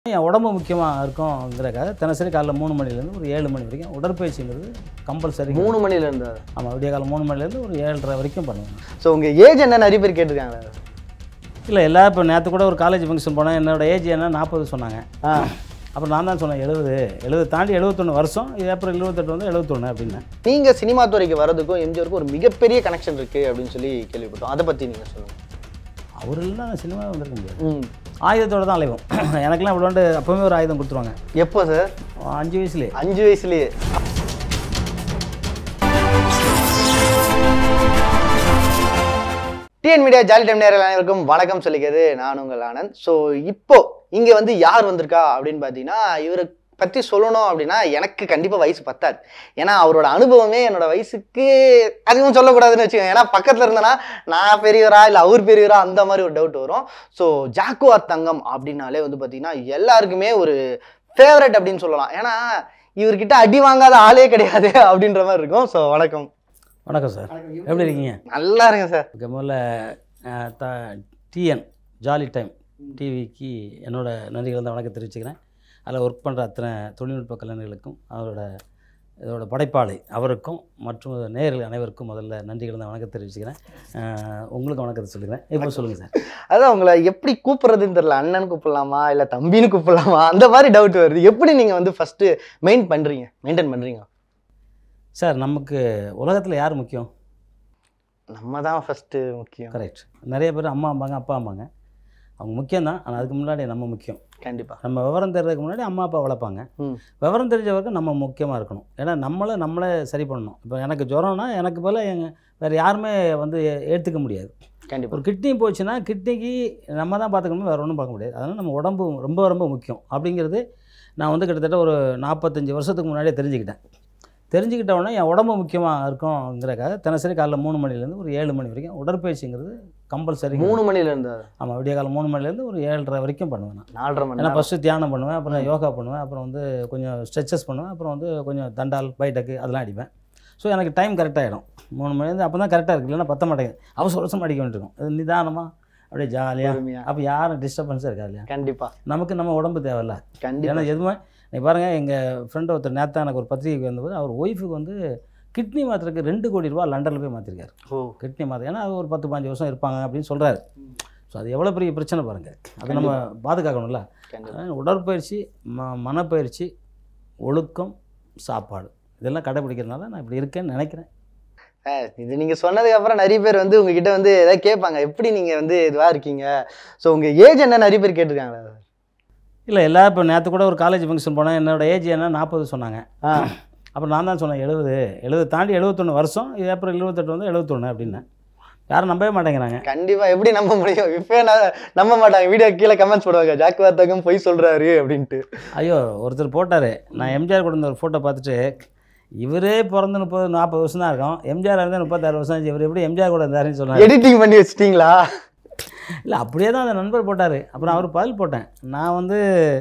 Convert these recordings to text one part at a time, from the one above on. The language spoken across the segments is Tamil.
என் உடம்பு முக்கியமாக இருக்கும்ங்கிறக்காக தினசரி காலைல மூணு மணிலேருந்து ஒரு ஏழு மணி வரைக்கும் உடற்பயிற்சிங்கிறது கம்பல்சரி மூணு மணில இருந்து ஆமாம் விடிய காலம் மூணு மணிலேருந்து ஒரு ஏழரை வரைக்கும் பண்ணுவேன் ஸோ உங்க ஏஜ் என்ன நிறைய பேர் கேட்டிருக்காங்களா இல்லை எல்லா இப்போ நேற்று கூட ஒரு காலேஜ் ஃபங்க்ஷன் போனேன் என்னோட ஏஜ் என்ன நாற்பது சொன்னாங்க ஆ அப்புறம் நான் தான் சொன்னேன் எழுபது எழுபது தாண்டி எழுபத்தொன்று வருஷம் ஏப்ரல் இருபத்தெட்டு வந்து எழுபத்தொன்று அப்படின்னேன் நீங்க சினிமா துறைக்கு வர்றதுக்கும் எம்ஜிஆருக்கும் ஒரு மிகப்பெரிய கனெக்ஷன் இருக்கு அப்படின்னு சொல்லி கேள்விப்பட்டோம் அதை பத்தி நீங்க சொல்லுங்க அவர் இல்லைன்னா நான் சினிமாவே வந்திருக்க முடியாது ம் ஆயுதத்தோட தான் அலைவோம் எனக்கெல்லாம் இவ்வளோண்டு அப்போவுமே ஒரு ஆயுதம் கொடுத்துருவாங்க எப்போ சார் அஞ்சு வயசுலேயே அஞ்சு வயசுலயே டிஎன் மீடியா ஜாலி டைம் நேரில் அனைவருக்கும் வணக்கம் சொல்லிக்கிறது நான் உங்கள் ஆனந்த் ஸோ இப்போ இங்கே வந்து யார் வந்திருக்கா அப்படின்னு பார்த்தீங்கன்னா இவரை பற்றி சொல்லணும் அப்படின்னா எனக்கு கண்டிப்பாக வயசு பத்தாது ஏன்னா அவரோட அனுபவமே என்னோட வயசுக்கு அதிகம் சொல்லக்கூடாதுன்னு வச்சுக்கோங்க ஏன்னா பக்கத்தில் இருந்தேன்னா நான் பெரியவரா இல்லை அவர் பெரியவரா அந்த மாதிரி ஒரு டவுட் வரும் ஸோ ஜாக்குவா தங்கம் அப்படின்னாலே வந்து பார்த்தீங்கன்னா எல்லாருக்குமே ஒரு ஃபேவரட் அப்படின்னு சொல்லலாம் ஏன்னா இவர்கிட்ட அடி வாங்காத ஆளே கிடையாது அப்படின்ற மாதிரி இருக்கும் ஸோ வணக்கம் வணக்கம் சார் எப்படி இருக்கீங்க நல்லா இருங்க சார் ஓகே முதல்ல அஹ், த டிஎன் ஜாலி டைம் டிவிக்கு என்னோட நன்றிகள் வந்து வணக்கம் தெரிவிச்சுக்கிறேன் அதில் ஒர்க் பண்ணுற அத்தனை தொழில்நுட்ப கலைஞர்களுக்கும் அவரோட இதோட படைப்பாளி அவருக்கும் மற்றும் நேயர்கள் அனைவருக்கும் முதல்ல நன்றிகள் வந்து வணக்கம் தெரிவிச்சுக்கிறேன் அஹ், உங்களுக்கு வணக்கத்தை சொல்லிக்கிறேன் இப்போ சொல்லுங்கள் சார் அதான் உங்களை எப்படி கூப்பிடுறதுன்னு தெரியல அண்ணன் கூப்பிடலாமா இல்லை தம்பின்னு கூப்பிடலாமா அந்த மாதிரி டவுட் வருது எப்படி நீங்கள் வந்து ஃபஸ்ட்டு மெயின் பண்ணுறீங்க மெயின்டைன் பண்ணுறீங்க சார் நமக்கு உலகத்தில் யார் முக்கியம் நம்ம தான் ஃபஸ்ட்டு முக்கியம் கரெக்ட் நிறைய பேர் அம்மா அம்பாங்க அப்பா அம்பாங்க அவங்க முக்கியம்தான் ஆனால் அதுக்கு முன்னாடி நம்ம முக்கியம் கண்டிப்பாக நம்ம விவரம் தெரிறதுக்கு முன்னாடி அம்மா அப்பா வளர்ப்பாங்க ம் விவரம் தெரிஞ்ச வரைக்கும் நம்ம முக்கியமாக இருக்கணும் ஏன்னா நம்மளை நம்மளே சரி பண்ணணும் இப்போ எனக்கு ஜுரம்னா எனக்கு போல் எங்கள் வேறு யாருமே வந்து ஏ- ஏற்றுக்க முடியாது கண்டிப்பாக ஒரு கிட்னி போச்சுன்னா கிட்னிக்கு நம்ம தான் பார்த்துக்கணும் வேறு ஒன்றும் பார்க்க முடியாது அதனால் நம்ம உடம்பு ரொம்ப ரொம்ப முக்கியம் அப்படிங்கிறது நான் வந்து கிட்டத்தட்ட ஒரு நாற்பத்தஞ்சு வருஷத்துக்கு முன்னாடியே தெரிஞ்சுக்கிட்டேன் தெரிஞ்சுக்கிட்ட உடனே என் உடம்பு முக்கியமாக இருக்கும்ங்கிறக்காக தினசரி காலைல மூணு மணிலேருந்து ஒரு ஏழு மணி வரைக்கும் உடற்பயிற்சிங்கிறது கம்பல்சரி மூணு மணில இருந்து ஆமாம் விடிய காலம் மூணு மணிலேருந்து ஒரு ஏழரை வரைக்கும் பண்ணுவேன் நான் நாலரை மணி ஏன்னா நேரம். ஃபஸ்ட்டு தியானம் பண்ணுவேன் அப்புறம் யோகா பண்ணுவேன் அப்புறம் வந்து கொஞ்சம் ஸ்ட்ரெச்சஸ் பண்ணுவேன் அப்புறம் வந்து கொஞ்சம் தண்டால் பைட்டக்கு அதெல்லாம் அடிப்பேன் ஸோ எனக்கு டைம் கரெக்டாகிடும் மூணு மணிலேருந்து அப்போ தான் கரெக்டாக இருக்குது இல்லைன்னா பத்த மாட்டேங்குது அவசர அவசரமாக அடிக்க வேண்டியிருக்கும் அது நிதானமாக அப்படியே ஜாலியாக பொறுமையா அப்போ யாரும் டிஸ்டர்பன்ஸாக இருக்காது இல்லையா கண்டிப்பா நமக்கு நம்ம உடம்பு தேவையில்ல கண்டிப்பா ஏன்னா எதுவுமே நீ பாருங்கள் எங்கள் ஃப்ரெண்டு ஒருத்தர் நேத்தா எனக்கு ஒரு பத்திரிகைக்கு வந்தபோது அவர் ஒய்ஃபுக்கு வந்து கிட்னி மாத்திரக்கு ரெண்டு கோடி ரூபா லண்டனில் போய் மாற்றிருக்காரு ஓ கிட்னி மாத்திரை ஏன்னா அது ஒரு பத்து பாஞ்சு வருஷம் இருப்பாங்க அப்படின்னு சொல்கிறாரு ஸோ அது எவ்வளோ பெரிய பிரச்சனை பாருங்கள் அதை நம்ம பாதுகாக்கணும்ல கண்டிப்பா அதாவது உடற்பயிற்சி ம மனப்பயிற்சி ஒழுக்கம் சாப்பாடு இதெல்லாம் கடைபிடிக்கிறதுனால நான் இப்படி இருக்கேன்னு நினைக்கிறேன் அஹ் இது நீங்க சொன்னதுக்கு அப்புறம் நிறைய பேர் வந்து உங்ககிட்ட வந்து ஏதாவது கேட்பாங்க எப்படி நீங்க வந்து இதுவா இருக்கீங்க ஸோ உங்க ஏஜ் என்ன நிறைய பேர் கேட்டிருக்காங்களா இல்லை எல்லா இப்போ நேற்று கூட ஒரு காலேஜ் ஃபங்க்ஷன் போனேன் என்னோட ஏஜ் என்ன நாற்பது சொன்னாங்க ஆ அப்புறம் நான் தான் சொன்னேன் எழுபது எழுபது தாண்டி எழுபத்தொன்று வருஷம் ஏப்ரல் இருபத்தெட்டு வந்து எழுபத்தொன்று அப்படின்னேன் யாரும் நம்பவே மாட்டேங்கிறாங்க கண்டிப்பா எப்படி நம்ப முடியும் இப்பவே நான் நம்ப மாட்டாங்க வீடியோ கீழே கமெண்ட்ஸ் போடுவாங்க ஜாக்கு வார்த்தகம் பொய் சொல்றாரு அப்படின்ட்டு ஐயோ ஒருத்தர் போட்டார் நான் எம்ஜிஆர் கூட இருந்த ஒரு ஃபோட்டோ பார்த்துட்டு இவரே பிறந்து முப்பது நாற்பது வருஷம் தான் இருக்கும் எம்ஜிஆர் இருந்து முப்பத்தாறு வருஷம் ஆச்சு இவர் எப்படி எம்ஜிஆர் கூட இருந்தாருன்னு சொன்னார் எடிட்டிங் பண்ணி வச்சிட்டீங்களா இல்லை அப்படியே தான் அந்த நண்பர் போட்டார் அப்புறம் அவர் பதில் போட்டேன் நான் வந்து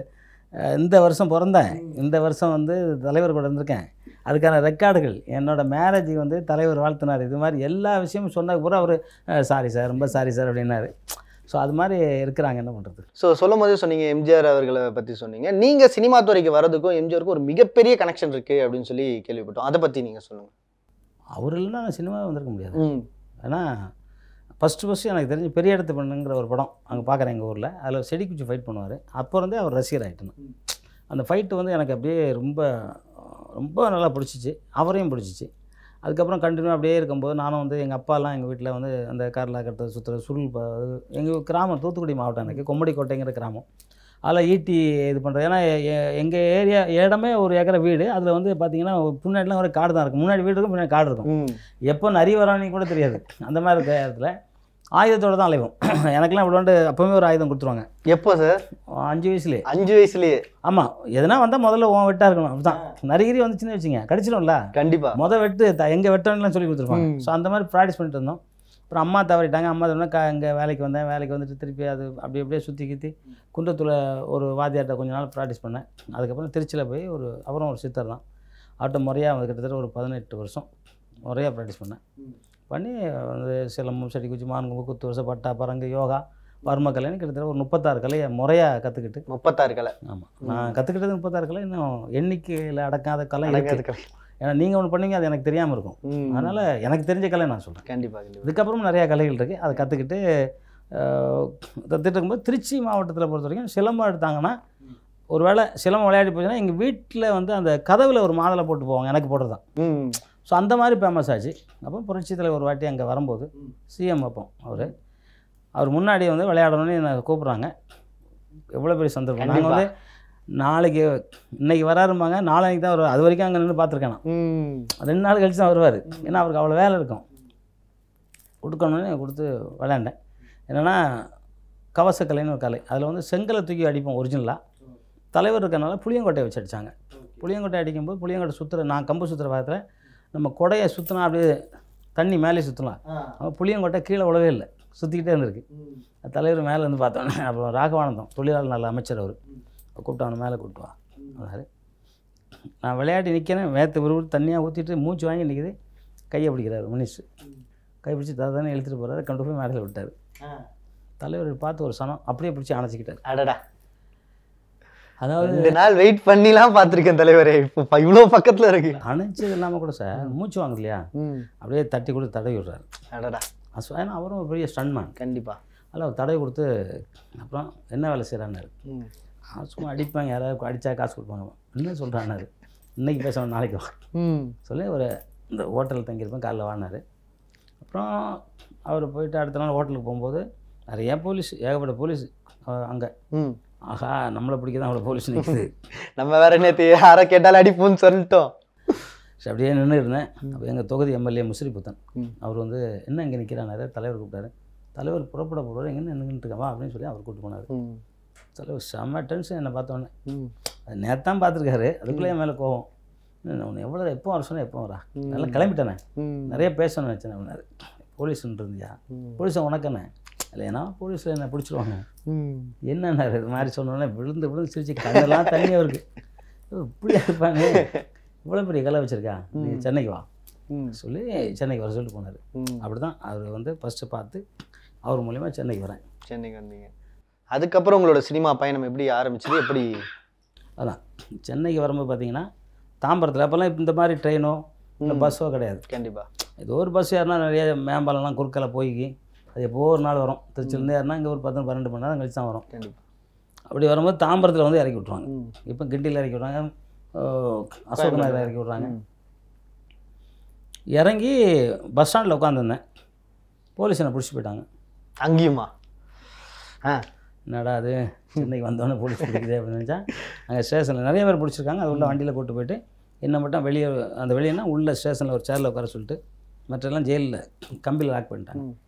அஹ், இந்த வருஷம் பிறந்தேன் இந்த வருஷம் வந்து தலைவர் கூட இருந்திருக்கேன் அதுக்கான ரெக்கார்டுகள் என்னோட மேரேஜுக்கு வந்து தலைவர் வாழ்த்தினார் இது மாதிரி எல்லா விஷயமும் சொன்னதுக்கு பூரா அவர் சாரி சார் ரொம்ப சாரி சார் அப்படின்னாரு ஸோ அது மாதிரி இருக்கிறாங்க என்ன பண்ணுறது ஸோ சொல்லும் போதே சொன்னீங்க எம்ஜிஆர் அவர்களை பற்றி சொன்னீங்க நீங்கள் சினிமா துறைக்கு வர்றதுக்கும் எம்ஜிஆருக்கும் ஒரு மிகப்பெரிய கனெக்ஷன் இருக்கு அப்படின்னு சொல்லி கேள்விப்பட்டோம் அதை பற்றி நீங்கள் சொல்லுங்கள் அவர் இல்லைன்னா நான் சினிமாவே வந்திருக்க முடியாது ம் ஏன்னா ஃபஸ்ட்டு ஃபஸ்ட்டு எனக்கு தெரிஞ்சு பெரிய இடத்து பண்ணுங்கிற ஒரு படம் அங்கே பார்க்குறேன் எங்கள் ஊரில் அதில் செடி குச்சி ஃபைட் பண்ணுவார் அப்போ இருந்தே அவர் ரசிகர் ஆகிட்டேன் அந்த ஃபைட்டு வந்து எனக்கு அப்படியே ரொம்ப ரொம்ப நல்லா பிடிச்சிச்சு அவரையும் பிடிச்சிச்சு அதுக்கப்புறம் கண்டினியூ அப்படியே இருக்கும்போது நானும் வந்து எங்கள் அப்பாலாம் எங்கள் வீட்டில் வந்து அந்த காரில் கட்டுறது சுற்றுறது சுருள் எங்கள் கிராமம் தூத்துக்குடி மாவட்டம் எனக்கு கொம்படி கோட்டைங்கிற கிராமம் அதில் ஈட்டி இது பண்ணுறது ஏன்னா எங்கள் ஏரியா இடமே ஒரு ஏக்கரை வீடு அதில் வந்து பார்த்தீங்கன்னா முன்னாடிலாம் ஒரு காடு தான் இருக்கும் முன்னாடி வீடு இருக்கும் பின்னாடி காடு இருக்கும் ம் எப்போ நிறைய வரானு கூட தெரியாது அந்த மாதிரி இருக்க இடத்துல ஆயுதத்தோட தான் அலைவோம் எனக்கெல்லாம் இவ்வளோண்டு அப்போவே ஒரு ஆயுதம் கொடுத்துருவாங்க எப்போ சார் அஞ்சு வயசுலேயே அஞ்சு வயசுலயே ஆமாம் எதுனா வந்தால் முதல்ல உன் வெட்டாக இருக்கணும் அப்படிதான் நரிகிரி வந்துச்சுன்னு வச்சுங்க கடிச்சிடும்ல கண்டிப்பா முத வெட்டு த எங்கே வெட்டணும்லாம் சொல்லி கொடுத்துருப்பாங்க ம். ஸோ அந்த மாதிரி ப்ராக்டிஸ் பண்ணிட்டு இருந்தோம் அப்புறம் அம்மா தவறிட்டாங்க அம்மா தவறினா க இங்கே வேலைக்கு வந்தேன் வேலைக்கு வந்துட்டு திருப்பி அது அப்படி அப்படியே சுற்றி கித்தி குன்றத்தில் ஒரு வாத்தியார்ட்ட கொஞ்ச நாள் ப்ராக்டிஸ் பண்ணேன் அதுக்கப்புறம் திருச்சியில் போய் ஒரு அப்புறம் ஒரு சித்தர் தான் அவர்கிட்ட முறையாக வந்து கிட்டத்தட்ட ஒரு பதினெட்டு வருஷம் முறையாக ப்ராக்டிஸ் பண்ணேன் ம். பண்ணி வந்து சிலம்பம் செடி குச்சி மான்கொம்பு குத்து வருஷம் பட்டா பரங்கு யோகா வர்ம கலைன்னு கிட்டத்தட்ட ஒரு முப்பத்தாறு கலையை முறையாக கற்றுக்கிட்டு முப்பத்தாறு கலை ஆமாம் நான் கற்றுக்கிட்டது முப்பத்தாறு கலை இன்னும் எண்ணிக்கையில் அடக்காத கலை அடங்காத இருக்குது கலை ஏன்னா நீங்கள் ஒன்று பண்ணீங்க அது எனக்கு தெரியாமல் இருக்கும் ம். அதனால் எனக்கு தெரிஞ்ச கலை நான் சொல்கிறேன் கண்டிப்பா கண்டிப்பா இதுக்கப்புறம் நிறையா கலைகள் இருக்குது அதை கற்றுக்கிட்டு கற்றுட்டு இருக்கும்போது திருச்சி மாவட்டத்தில் பொறுத்த வரைக்கும் சிலம்பம் எடுத்தாங்கன்னா ஒரு வேளை சிலம்பம் விளையாடி போச்சுன்னா எங்கள் வீட்டில் வந்து அந்த கதவில் ஒரு மாதலை போட்டு போவாங்க எனக்கு போடுறது தான் ம் ஸோ அந்த மாதிரி ஃபேமஸ் ஆச்சு அப்போ புரட்சி தலைவர் ஒரு வாட்டி அங்கே வரும்போது சிஎம் அப்போ அவர் அவர் முன்னாடி வந்து விளையாடணும்னு என்னை கூப்பிட்றாங்க எவ்வளோ பெரிய சந்தர்ப்பம் நாங்கள் வந்து நாளைக்கு இன்னைக்கு வராரும்பாங்க நாளைக்கு தான் வருவார் அது வரைக்கும் அங்கே நின்று பார்த்துருக்கேன் நான் ம் ரெண்டு நாள் கழிச்சு தான் வருவார் ஏன்னா அவருக்கு அவ்வளோ வேலை இருக்கும் கொடுக்கணும்னு கொடுத்து விளையாண்டேன் என்னென்னா கவசக்கலைன்னு ஒரு கலை அதில் வந்து செங்கலை தூக்கி அடிப்போம் ஒரிஜினலாக தலைவர் இருக்கறனால புளியங்கொட்டையை வச்சு அடித்தாங்க புளியங்கொட்டை அடிக்கும்போது புளியங்கொட்டை சுற்றுற நான் கம்பு சுற்றுற பாகத்தில் நம்ம கொடையை சுற்றினா அப்படியே தண்ணி மேலே சுற்றலாம் அவன் புளியங்கொட்டை கீழே உழவே இல்லை சுற்றிக்கிட்டே இருந்திருக்கு தலைவர் மேலே இருந்து பார்த்தோன்னே அப்புறம் ராகவானந்தம் தொழிலாளர் நல்ல அமைச்சர் அவர் கூப்பிட்டு அவனை மேலே கூப்பிட்டு வா அதாவது நான் விளையாடி நிற்கிறேன் வேத்து விறுவிறு தண்ணியாக ஊற்றிட்டு மூச்சு வாங்கி நிற்கிது கையை பிடிக்கிறாரு மினிஸ்டர் கை பிடிச்சி தானே இழுத்துட்டு போகிறாரு கொண்டு போய் மேடையில் விட்டார் தலைவர் பார்த்து ஒரு சனம் அப்படியே பிடிச்சி அணைச்சிக்கிட்டார் அடடா அதாவது ரெண்டு நாள் வெயிட் பண்ணிலாம் பார்த்திருக்கேன் தலைவரே இப்போ இவ்வளோ பக்கத்துல இருக்கு அணைச்சது இல்லாமல் கூட சார் மூச்சு வாங்க இல்லையா ம் அப்படியே தட்டி கொடுத்து தடவி விடுறாரு அடடா அஸ் ஏன்னா அவரும் ஒரு பெரிய ஸ்டன்மேன் கண்டிப்பா அதில் அவர் தடவி கொடுத்து அப்புறம் என்ன வேலை செய்கிறான்னாரு ம் நான் சும்மா அடிப்பாங்க யாராவது அடித்தா காசு கொடுப்பாங்க என்ன சொல்கிறான்னாரு இன்னைக்கு பேசணும் நாளைக்கு வா ம் சொல்லி ஒரு இந்த ஹோட்டலில் தங்கியிருப்பேன் காலைல வாங்கினார் அப்புறம் அவர் போயிட்டு அடுத்த நாள் ஹோட்டலுக்கு போகும்போது நிறைய போலீஸ் ஏகப்பட்ட போலீஸ் அங்கே ம் ஆஹா நம்மளை பிடிக்க தான் அவ்வளோ போலீஸ் நிற்குது நம்ம வேற நேற்று யாரை கேட்டாலும் அடிப்போம்னு சொல்லிட்டோம் சரி அப்படியே நின்று இருந்தேன் அப்போ எங்கள் தொகுதி எம்எல்ஏ முசிறி புத்தன் ம். அவர் வந்து என்ன இங்கே நிற்கிறானாரு தலைவர் கூப்பிட்டாரு தலைவர் புறப்பட போடுவார் எங்கே நின்றுட்டு இருக்கவா அப்படின்னு சொல்லி அவர் கூப்பிட்டு போனார் ம் தலைவர் செம்ம டென்ஷன் என்னை பார்த்தோன்னே ம் அது நேத்தான் பார்த்துருக்காரு அதுக்குள்ளே என் மேலே கோவம் உன்னை எவ்வளோ எப்போ வர சொன்னேன் எப்போ வரா ம். நல்லா கிளம்பிட்டேனே ம் நிறைய பேசணும்னு நினச்சேன் அப்படின்னாரு போலீஸ்ன்னு இருந்தியா ம். போலீஸை உனக்கண்ணே இல்லை ஏன்னா போலீஸில் என்ன பிடிச்சிருவாங்க ம் என்னன்னாரு இது மாதிரி சொன்னோன்னே விழுந்து விழுந்து சிரிச்சு கண்ணெல்லாம் தண்ணி அவருக்கு ஐயோ, இப்படியா இருப்பானே இவ்வளோ பெரிய கலை வச்சிருக்கா நீ சென்னைக்கு வா ம் சொல்லி சென்னைக்கு வர சொல்லிட்டு போனார் ம் அப்படி தான் அவர் வந்து ஃபஸ்ட்டு பார்த்து அவர் மூலிமா சென்னைக்கு வரேன் சென்னைக்கு வந்தீங்க அதுக்கப்புறம் உங்களோட சினிமா பயணம் எப்படி ஆரம்பிச்சது எப்படி அதான் சென்னைக்கு வரும்போது பார்த்தீங்கன்னா தாம்பரத்தில் அப்போல்லாம் இந்த மாதிரி ட்ரெயினோ இல்லை பஸ்ஸோ கிடையாது கண்டிப்பா ஏதோ ஒரு பஸ் ஏறினா நிறைய மேம்பாலம்லாம் குறுக்கல போய் அது எப்போ ஒரு நாள் வரும் திருச்சியிலேருந்து ஏறினா இங்கே ஒரு பத்து பன்னெண்டு மணி நேரம் கழிச்சு தான் வரும் கண்டிப்பா அப்படி வரும்போது தாம்பரத்தில் வந்து இறக்கி விட்ருவாங்க ம் இப்போ கிண்டியில் இறக்கி விட்றாங்க அசோக் நகரில் இறக்கி விட்றாங்க ம். இறங்கி பஸ் ஸ்டாண்டில் உட்காந்துருந்தேன் போலீஸ் என்னை பிடிச்சி போயிட்டாங்க அங்கேயுமா ஆ என்னடா அது சென்னைக்கு வந்தோடனே போலீஸ் பிடிக்குது அப்படின்னு நினச்சா அங்கே ஸ்டேஷனில் நிறைய பேர் பிடிச்சிருக்காங்க அது உள்ள வண்டியில் கூட்டு போயிட்டு என்ன மட்டும் வெளியே அந்த வெளியேனா உள்ள ஸ்டேஷனில் ஒரு சேரில் உட்கார சொல்லிட்டு மற்றெல்லாம் ஜெயிலில் கம்பியில் லாக் பண்ணிட்டாங்க ம்.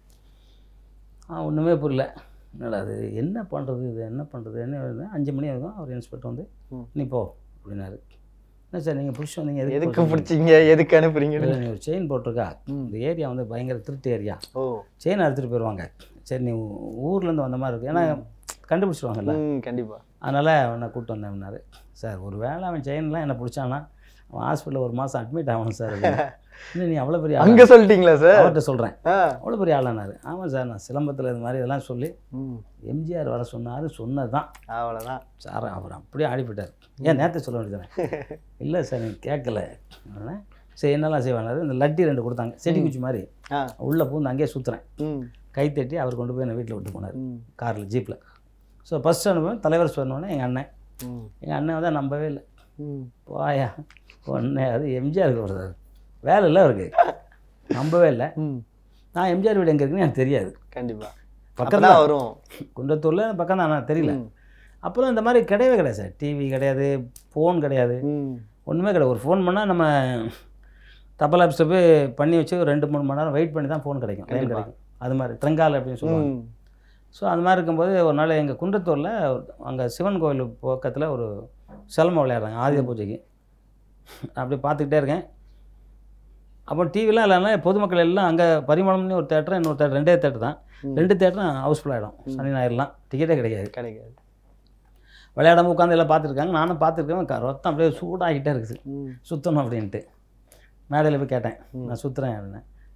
ஆ ஒன்றுமே புரியல என்னடா அது என்ன பண்ணுறது இது என்ன பண்ணுறது என்ன வருது? அஞ்சு மணி ஆகும் அவர் இன்ஸ்பெக்டர் வந்து ம். நீ போ அப்படின்னாரு என்ன சார் நீங்கள் பிடிச்சி வந்தீங்க எதுக்கு எதுக்கு போக சொன்னீங்க? பிடிச்சிங்க எதுக்கு அனுப்புறீங்க இல்லை, நீ ஒரு செயின் போட்டிருக்கா ம். இந்த ஏரியா வந்து பயங்கர திருட்டு ஏரியா ஓ செயின் அறுத்துட்டு போயிடுவாங்க சரி நீ ஊ- ஊர்லேருந்து வந்த மாதிரி இருக்கு ஏன்னா கண்டுபிடிச்சிருவாங்கல்ல ம் கண்டிப்பா அதனால் அவனை கூப்பிட்டு வந்தேன்னாரு சார் ஒரு வேளை அவன் செயின்லாம் என்ன பிடிச்சானா அவன் ஹாஸ்பிட்டலில் ஒரு மாதம் அட்மிட் ஆகணும் சார் அப்படின்னு. இல்லை நீ அவ்வளோ பெரிய அங்க சொல்லிட்டீங்களா சார் அவர்கிட்ட சொல்கிறேன் ஆ அவ்வளோ பெரிய ஆளானாரு ஆமாம் சார் நான் சிலம்பத்தில் இது மாதிரி இதெல்லாம் சொல்லி ம் எம்ஜிஆர் வர சொன்னார் சொன்னது தான் அவ்வளோதான் சார் அவர் அப்படியே ஆடிப்பட்டார் ஏன் நேற்று சொல்ல வேண்டியதானே இல்லை சார் நீ கேட்கல உடனே சரி என்னெல்லாம் செய்வாங்க இந்த லட்டி ரெண்டு கொடுத்தாங்க செடி குச்சி மாதிரி ஆ உள்ளே பூந்து அங்கேயே சுற்றுறேன் ம் கை தட்டி அவர் கொண்டு போய் என்னை வீட்டில் விட்டு போனார் ம் காரில் ஜீப்பில் ஸோ ஃபஸ்ட் அனுபவம் தலைவர் சொன்னோன்னே எங்கள் அண்ணன் ம் எங்கள் அண்ணன் வந்து நம்பவே இல்லை ம் போயா ஒன்று அது எம்ஜிஆருக்கு வருது வேலை இல்லை அவருக்கு நம்பவே இல்லை ம் நான் எம்ஜிஆர் வீடு எங்கே இருக்குன்னு எனக்கு தெரியாது கண்டிப்பா பக்கத்தில் அப்பதான் வரும் குன்றத்தூரில் பக்கம் தான் ஆனால் தெரியல ம். அப்புறம் இந்த மாதிரி கிடையவே கிடையாது சார் டிவி கிடையாது ஃபோன் கிடையாது ம் ஒன்றுமே கிடையாது ஒரு ஃபோன் பண்ணால் நம்ம தபால் ஆஃபீஸில் போய் பண்ணி வச்சு ஒரு ரெண்டு மூணு மணி நேரம் வெயிட் பண்ணி தான் ஃபோன் கிடைக்கும் லைன் கண்டிப்பா. கிடைக்கும் அது மாதிரி ட்ரெங்கால் அப்படின்னு சொல்லுவாங்க ம் ஸோ அது மாதிரி இருக்கும்போது ஒரு நாள் எங்கள் குன்றத்தூரில் அங்கே சிவன் கோவில் பக்கத்தில் ஒரு சிலம்பம் விளையாடுறாங்க ஆயுத பூஜைக்கு அப்படி பார்த்துக்கிட்டே இருக்கேன் அப்போ டிவிலாம் இல்லைன்னா பொதுமக்கள் எல்லாம் அங்கே பரிமாணம்னு ஒரு தேட்டர் இன்னொரு தேட்டர் ரெண்டே தேட்டர் தான் ம். ரெண்டு தேட்டரும் ஹவுஸ்ஃபுல் ஆகிடும் சனி ஞாயிறுலாம் டிக்கெட்டே கிடைக்காது கிடைக்காது விளையாடாம உட்காந்து எல்லாம் பார்த்துருக்காங்க நானும் பார்த்துருக்கேன் க- ரத்தம் அப்படியே சூடாகிட்டே இருக்குது ம் சுற்றணும் அப்படின்ட்டு மேடையில் போய் கேட்டேன் ம். நான் சுற்றுறேன் அப்படின்னு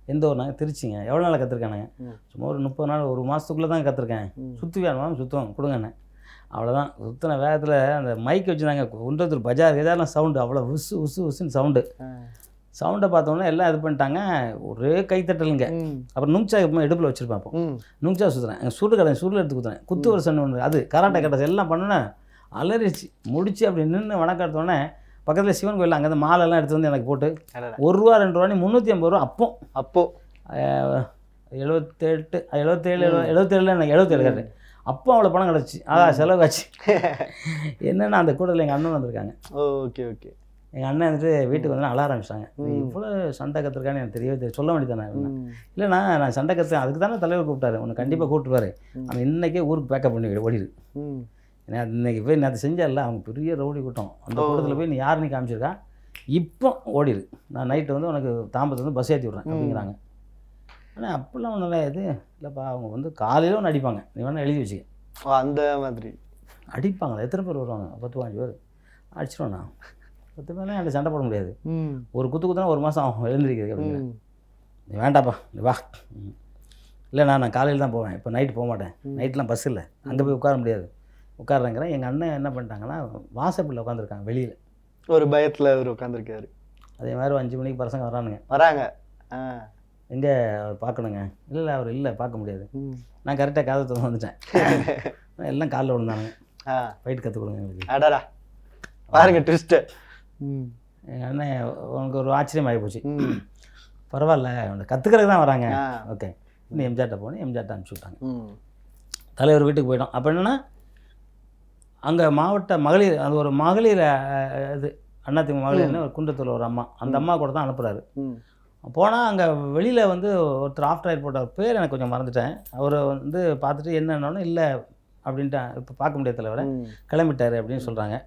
எந்த ஒரு நாங்கள் திருச்சிங்க எவ்வளோ நாள் கற்றுருக்கானுங்க ம். சும்மா ஒரு முப்பது நாள் ஒரு மாதத்துக்குள்ளே தான் கற்றுருக்கேன் ம். சுற்றி வேணுமா சுத்தம் கொடுங்கண்ணே அவ்வளோதான் சுற்றின வேகத்தில் அந்த மைக் வச்சுருந்தாங்க குன்றத்தூர் பஜார் எதாவது சவுண்டு அவ்வளோ உசு உசு உசுன்னு சவுண்டு ஆ. சவுண்டை பார்த்தோன்னே எல்லாம் இது பண்ணிட்டாங்க ஒரே கைத்தட்டலுங்க ம். அப்புறம் நுங்சா எப்பவுமே இடுப்பில் வச்சுருப்பேன் அப்போ ம். நுங்சா சுற்றுறேன் எங்கள் சுருள் கடை சுருள் எடுத்து குத்துறேன் குத்து வருஷம் ஒன்று அது கராட்டை கட்டை எல்லாம் பண்ணுனேன் அலறிச்சு முடிச்சு அப்படி நின்று வணக்கத்தோடனே பக்கத்தில் சிவன் கோயில் அங்கேருந்து மாலைலாம் எடுத்து வந்து எனக்கு போட்டு அடடா. ஒரு ரூபா ரெண்டு ரூபான்னு முந்நூற்றி ஐம்பது ரூபா அப்போ அப்போ அஹ், எழுபத்தெட்டு எழுபத்தேழு எழுபது எழுபத்தேழு எனக்கு எழுபத்தேழு கரெக்டு அப்போ அவ்வளோ பணம் கிடச்சி அதான் செலவாச்சு என்னென்னா அந்த கூட்டத்தில் எங்கள் அண்ணன் வந்திருக்காங்க ஓகே ஓகே எங்கள் அண்ணன் வந்துட்டு வீட்டுக்கு வந்து அழ ஆரம்பிச்சிட்டாங்க ம். இவ்வளோ சண்டை கற்றுருக்கான்னு எனக்கு தெரியவே தெரியும் சொல்ல வேண்டியதானே ம். இல்லைண்ணா நான் சண்டை கற்று அதுக்கு தானே தலைவர் கூப்பிட்டாரு உன்னை கண்டிப்பாக கூப்பிட்டுருவாரு ம். அவன் இன்னைக்கே ஊருக்கு பேக்கப் பண்ணி ஓடிடு ம். ஏன்னா அது இன்னைக்கு போய் நேற்று செஞ்சல அவங்க பெரிய ரவுடி கூட்டம் அந்த ஓ. கூட்டத்தில் போய் நீ யார் நீ காமிச்சிருக்கா இப்போ ஓடிடு நான் நைட்டு வந்து உனக்கு தாம்பரத்துல வந்து பஸ் ஏற்றி விட்றேன் ம். அப்படிங்கிறாங்க ஆனால் அப்படிலாம் ஒன்றும் இல்லை இது இல்லைப்பா அவங்க வந்து காலையில் ஒன்று அடிப்பாங்க நீ வேணால் எழுதி வச்சுக்க ஓ, அந்த மாதிரி அடிப்பாங்களா எத்தனை பேர் வருவாங்க பத்து பாஞ்சு பேர் அடிச்சிடுவேண்ணா பத்து பேர்லாம் என்கிட்ட சண்டை போட முடியாது ம். ஒரு குத்து குத்துனா ஒரு மாதம் ஆகும் எழுந்திரிக்கிறது அப்படிங்கிற ம். நீ வேண்டாப்பா நீ வா ம். இல்லைண்ணா நான் காலையில் தான் போவேன் இப்போ நைட்டு போக மாட்டேன் ம். நைட்லாம் பஸ் இல்லை அங்கே போய் உட்கார முடியாது உட்காருறேங்கிறேன் எங்கள் அண்ணன் என்ன பண்ணிட்டாங்கன்னா வாசப்பில் உட்காந்துருக்காங்க வெளியில் ஒரு பயத்துல அவர் உட்காந்துருக்காரு அதே மாதிரி ஒரு அஞ்சு மணிக்கு பசங்க வரானுங்க வராங்க ஆ. எங்கே அவர் பார்க்கணுங்க இல்லை இல்லை அவர் இல்லை பார்க்க முடியாது ம். நான் கரெக்டாக காதை திறந்து வந்துட்டேன் எல்லாம் காலில் விழுந்தானுங்க ஆ. ஃபைட் கற்றுக் கொடுங்க எங்களுக்கு அடடா பாருங்க ட்விஸ்ட் ம் எங்கள் அண்ணன் உனக்கு ஒரு ஆச்சரியம் ஆகி போச்சு ம். பரவாயில்ல அவங்க கற்றுக்கிறதுக்கு தான் வராங்க ஆ. ஓகே இன்னும் எம்ஜிஆர்ட்ட போனேன் எம்ஜிஆர்ட்ட அனுப்பிச்சி விட்டாங்க ம். தலைவர் வீட்டுக்கு போயிட்டோம் அப்போ என்னென்னா அங்கே மாவட்ட மகளிர் அது ஒரு மகளிர் அஹ், இது அதிமுக மகளிர்னு ஒரு குன்றத்தில் ஒரு அம்மா அந்த அம்மா கூட தான் அனுப்புகிறாரு ம். போனால் அங்கே வெளியில் வந்து ஒருத்தர் ஆஃப்டர் ஆயிட் போட்டார் பேர் எனக்கு கொஞ்சம் மறந்துட்டேன் அவரை வந்து பார்த்துட்டு என்னன்னு இல்லை அப்படின்ட்டு இப்போ பார்க்க முடியாது தலைவரை ம். கிளம்பிட்டாரு அப்படின்னு சொல்கிறாங்க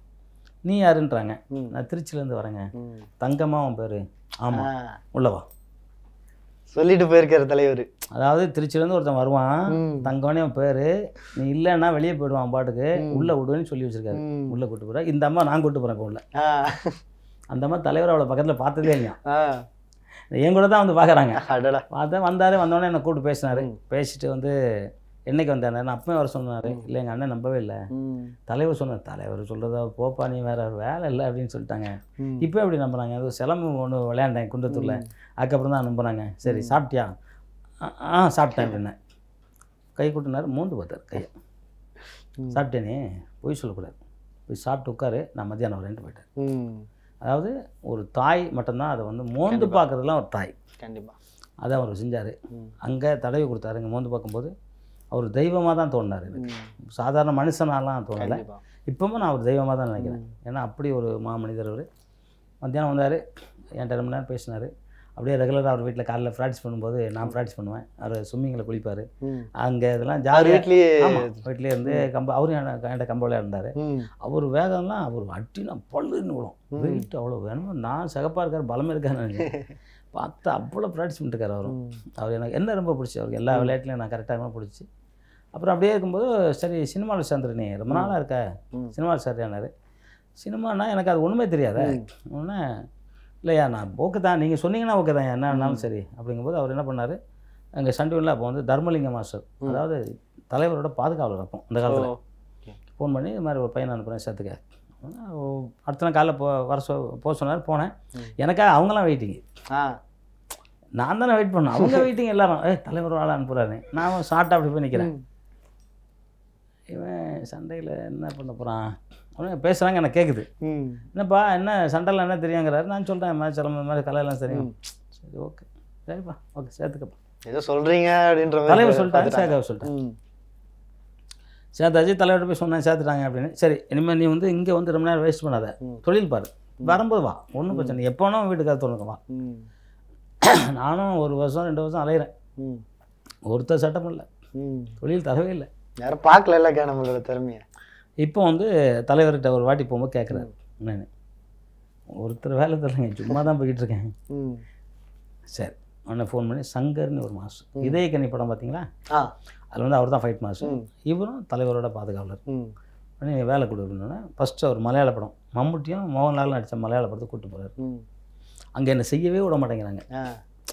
நீ யாருன்றாங்க ம். நான் திருச்சியிலேருந்து வரேங்க ம். தங்கம்மா உன் பேர் ஆமாம் ஆ. உள்ளவா சொல்லிட்டு போயிருக்காரு தலைவர் அதாவது திருச்சியிலேருந்து ஒருத்தன் வருவான் ம். தங்கம்னே அவன் பேர் நீ இல்லைன்னா வெளியே போயிடுவான் பாட்டுக்கு ம். உள்ளே விடுவேன்னு சொல்லி வச்சிருக்காரு ம். உள்ளே கூட்டு போகிறேன் இந்த அம்மா நான் கூட்டு போகிறேன் இப்போ உள்ள ஆ. அந்த அம்மா தலைவர் அவளை பக்கத்தில் பார்த்ததே இல்லையா ஆ. என் கூட தான் வந்து பார்க்குறாங்க அடடா பார்த்தா வந்தார் வந்தோடனே என்னை கூப்பிட்டு பேசினாரு ம். பேசிட்டு வந்து என்னைக்கு வந்தாரு நான் அப்பவே வர சொன்னார் இல்லை எங்கள் அண்ணன் நம்பவே இல்லை ம். தலைவர் சொன்னார் தலைவர் சொல்கிறதா போப்பா நீ வேற வேலை இல்லை அப்படின்னு சொல்லிட்டாங்க ம். இப்போ எப்படி நம்புறாங்க அது சிலம்பு ஒன்று விளையாண்டேன் குன்றத்தூரில் அதுக்கப்புறம் தான் நம்புறாங்க சரி சாப்பிட்டியா ஆ, ஆ சாப்பிட்டேன் அப்படின்னேன் கை கூட்டினார் மூந்து பார்த்தார் கையை ம். சாப்பிட்டேனே பொய் சொல்லக்கூடாது போய் சாப்பிட்டு உட்காரு நான் மத்தியானம் வரேன்ட்டு போயிட்டேன் ம். அதாவது ஒரு தாய் மட்டும்தான் அதை வந்து மோந்து பார்க்குறதுலாம் ஒரு தாய் கண்டிப்பா அதை அவர் செஞ்சார் ம். அங்கே தடவி கொடுத்தாரு இங்கே மோந்து பார்க்கும்போது அவர் தெய்வமாக தான் தோணினார் எனக்கு ம். சாதாரண மனுஷனாலாம் தோணலை கண்டிப்பா இப்போவும் நான் அவர் தெய்வமாக தான் நினைக்கிறேன் ஏன்னா அப்படி ஒரு மாமனிதர் அவர் மத்தியானம் வந்தார் என்கிட்ட ரொம்ப நேரம் பேசினார் அப்படியே ரெகுலராக அவர் வீட்டில் காலைல ப்ராக்டிஸ் பண்ணும்போது நான் ப்ராக்டிஸ் பண்ணுவேன் அவர் ஸ்விம்மிங்கில் குளிப்பார் ம். அங்கே இதெல்லாம் அவர் ஜாலியாக வீட்லயே ஆமாம் வீட்டிலே இருந்து கம்ப அவரும் என்கிட்ட என்கிட்ட கம்ப விளையாண்டார் ம். அவர் அவர் வேகம்லாம் அவர் அட்டினா பல்லுன்னு விடும் ம். வெயிட் அவ்வளோ வேணும் நான் சிகப்பாக இருக்கார் பலமே இருக்காருன்னு நினைக்கிறேன் பார்த்தா அவ்வளோ ப்ராக்டிஸ் பண்ணிட்டுருக்காரு அவரும் ம். அவர் எனக்கு என்ன ரொம்ப பிடிச்சி அவருக்கு எல்லா விளையாட்டுலையும் நான் கரெக்டாக பிடிச்சி அப்புறம் அப்படியே இருக்கும்போது சரி சினிமாவில் சேர்ந்துரு நீ ரொம்ப நாளாக இருக்க ம். சினிமாவில் சேர்றானாரு சினிமானா எனக்கு அது ஒன்றுமே தெரியாத ம். ஒன்று இல்லையா நான் ஓகே தான் நீங்கள் சொன்னீங்கன்னா ஓகே தான் என்ன வேணாலும் சரி அப்படிங்கும்போது அவர் என்ன பண்ணார் அங்கே சண்டியூரில் அப்போ வந்து தர்மலிங்க மாஸ்டர் ம். அதாவது தலைவரோட பாதுகாவலர் அப்போ அந்த காலத்தில் ஓ. ஃபோன் பண்ணி இது மாதிரி ஒரு பையனை அனுப்புகிறேன் சேர்த்துக்க ஓ, அடுத்த நாள் காலைல போ வர சொ போக சொன்னார் போனேன் ம். எனக்காக அவங்களாம் வெயிட்டிங் ஆ நான் தானே வெயிட் பண்ணேன் அவங்க வெயிட்டிங் எல்லாரும் ஏய் தலைவர் ஆளை அனுப்புகிறாரு நான் ஷார்ட்டாக அப்படி போய் நிற்கிறேன் ம். இவன் சண்டையில் என்ன பண்ண போகிறான் அவனுங்க பேசுகிறாங்க எனக்கு கேட்குது ம். என்னப்பா என்ன சண்டையில் என்ன தெரியுங்கிறாரு நான் சொல்கிறேன் மாதிரி சில மாதிரி கலையெல்லாம் தெரியும் ம். சரி ஓகே சரிப்பா ஓகே சேர்த்துக்கப்பா ஏதோ சொல்றீங்க அப்படின்ற மாதிரி தலைவர் சொல்லிட்டாங்க பார்த்துட்டாங்க. சேர்க்க சொல்லிட்டேன் ம். சேர்த்தாச்சு தலைவர்கிட்ட போய் சொன்னேன் சேர்த்துட்டாங்க அப்படின்னு சரி இனிமேல் நீ வந்து இங்கே வந்து ரொம்ப நேரம் வேஸ்ட் பண்ணாத ம். தொழில் பாரு வரும்போது வா ஒன்றும் பிரச்சனை இல்லை எப்போ வேணால் வீட்டுக்காக தோணுங்க வா ம். நானும் ஒரு வருஷம் ரெண்டு வருஷம் அலையிறேன் ம். ஒருத்தர் சட்டம் இல்லை ம். தொழில் தரவே இல்லை யாரும் பார்க்கல இல்லக்கா நம்மளோட திறமைய இப்போ வந்து தலைவர்கிட்ட ஒரு வாட்டி போகும்போது கேட்குறாரு நான் ஒருத்தர் வேலை தரலைங்க சும்மா தான் போய்கிட்டு இருக்கேன் ம். சரி உடனே ஃபோன் பண்ணி சங்கர்னு ஒரு மாஸ்டர் இதய கனி படம் பார்த்தீங்களா ஆ அதில் வந்து அவர் தான் ஃபைட் மாஸ்டர் ம். இவரும் தலைவரோட பாதுகாவலர் ம். உடனே நீ வேலை கொடு அப்படின்னா ஃபஸ்ட்டு அவர் மலையாள படம் மம்முட்டியும் மோகன்லாலும் நடித்த மலையாள படத்தை கூப்பிட்டு போகிறார் ம். அங்கே என்னை செய்யவே விட மாட்டேங்கிறாங்க ஆ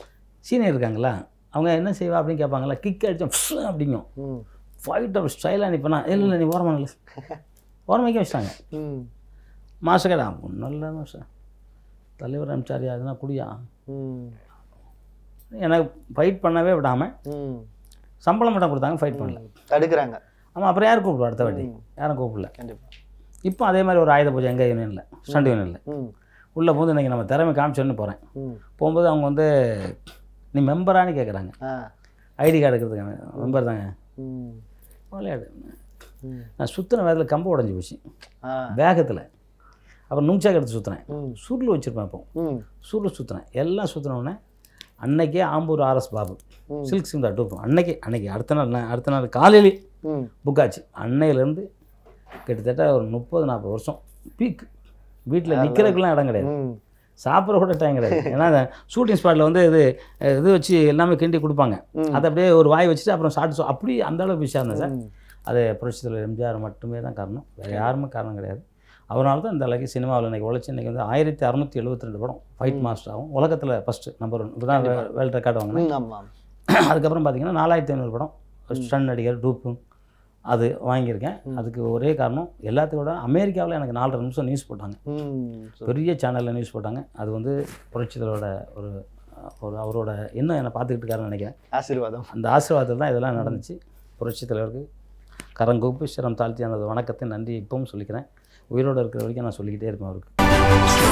சீனியர் இருக்காங்களா அவங்க என்ன செய்வா அப்படின்னு கேட்பாங்களா கிக் அடித்தோம் அப்படிங்கும் ம் ஃபைட் அப்படி ஸ்டைலாக நிற்பனா இல்லை இல்லை நீ ஓரமாக இல்லை ஓரமாக வைக்க வச்சிட்டாங்க ம் மாஸ்டர் கேட்டா ஒன்றும் இல்லை மாஸ்டர் தலைவர் அனுப்பிச்சாரியா அதுனா குடியா ம் எனக்கு ஃபைட் பண்ணவே விடாமல் ம் சம்பளம் மட்டும் கொடுத்தாங்க ஃபைட் பண்ணல தடுக்கிறாங்க ஆமாம் அப்புறம் யார் கூப்பிடுவா அடுத்த வாட்டி யாரும் கூப்பிடல கண்டிப்பா இப்போ அதே மாதிரி ஒரு ஆயுத பூஜை எங்கள் யூனியனில் ஸ்டண்ட் யூனியனில் ம் உள்ளே போது இன்றைக்கி நம்ம திறமை காமிச்சோன்னு போகிறேன் ம் போகும்போது அவங்க வந்து நீ மெம்பரானு கேட்குறாங்க ஆ ஐடி கார்டு இருக்கிறதுக்கான மெம்பர் தாங்க ம் விளையாடு ம் நான் சுற்றின வேகத்தில் கம்பு உடஞ்சி போச்சு ஆ வேகத்தில் அப்புறம் நுங்சாக்கு எடுத்து சுற்றுனேன் ம் சுருள் வச்சுருப்பேன் அப்போ ம் சுருள் சுற்றுனேன் எல்லாம் சுற்றின உடனே அன்னைக்கே ஆம்பூர் ஆர்எஸ் பாபு ம். சில்க் சிம்தா டூப் அன்னைக்கு அன்னைக்கு அடுத்த நாள் நான் அடுத்த நாள் காலையிலே ம் புக் ஆச்சு அன்னையிலேருந்து கிட்டத்தட்ட ஒரு முப்பது நாற்பது வருஷம் பீக் வீட்டில் நிற்கிறதுக்குலாம் இடம் கிடையாது ம் சாப்பிட்ற கூட டைம் கிடையாது ஏன்னா அந்த ஷூட்டிங் ஸ்பாட்டில் வந்து இது அஹ், இது வச்சு எல்லாமே கிண்டி கொடுப்பாங்க ம். அதை அப்படியே ஒரு வாய் வச்சுட்டு அப்புறம் சாப்பிட்டு அப்படி அந்த அளவுக்கு பிஸியாக இருந்தேன் சார் ம். அது புரட்சித் தலைவர் எம்ஜிஆர் மட்டுமே தான் காரணம் வேறு யாருமே காரணம் கிடையாது அவரால் தான் இந்த அளவுக்கு சினிமாவில் இன்றைக்கி உழைச்சி இன்றைக்கி வந்து ஆயிரத்தி அறநூற்றி எழுபத்தி ரெண்டு படம் ஃபைட் மாஸ்டர் ஆகும் உலகத்தில் ஃபஸ்ட்டு நம்பர் ஒன் இப்போ தான் வேர்ல்டு ரெக்கார்டு வாங்கினேன் ம் ஆமாம் அதுக்கப்புறம் பார்த்தீங்கன்னா நாலாயிரத்தி ஐநூறு படம் ஸ்டன் நடிகர் டூப்பு அது வாங்கியிருக்கேன் அதுக்கு ஒரே காரணம் எல்லாத்தையும் விட அமெரிக்காவில் எனக்கு நாலரை நிமிஷம் நியூஸ் போட்டாங்க ம் பெரிய சேனலில் நியூஸ் போட்டாங்க அது வந்து புரட்சித்தலோட ஒரு ஒரு அவரோட இன்னும் என்னை பார்த்துக்கிட்டு இருக்காருன்னு நினைக்கிறேன் ஆசீர்வாதம் அந்த ஆசீர்வாதத்தில் தான் இதெல்லாம் நடந்துச்சு புரட்சித் தலைவருக்கு கரங்கூப்பு சிரம் தாழ்த்தி அந்த வணக்கத்தை நன்றி இப்பவும் சொல்லிக்கிறேன் உயிரோடு இருக்கிற வரைக்கும் நான் சொல்லிக்கிட்டே இருப்பேன் அவருக்கு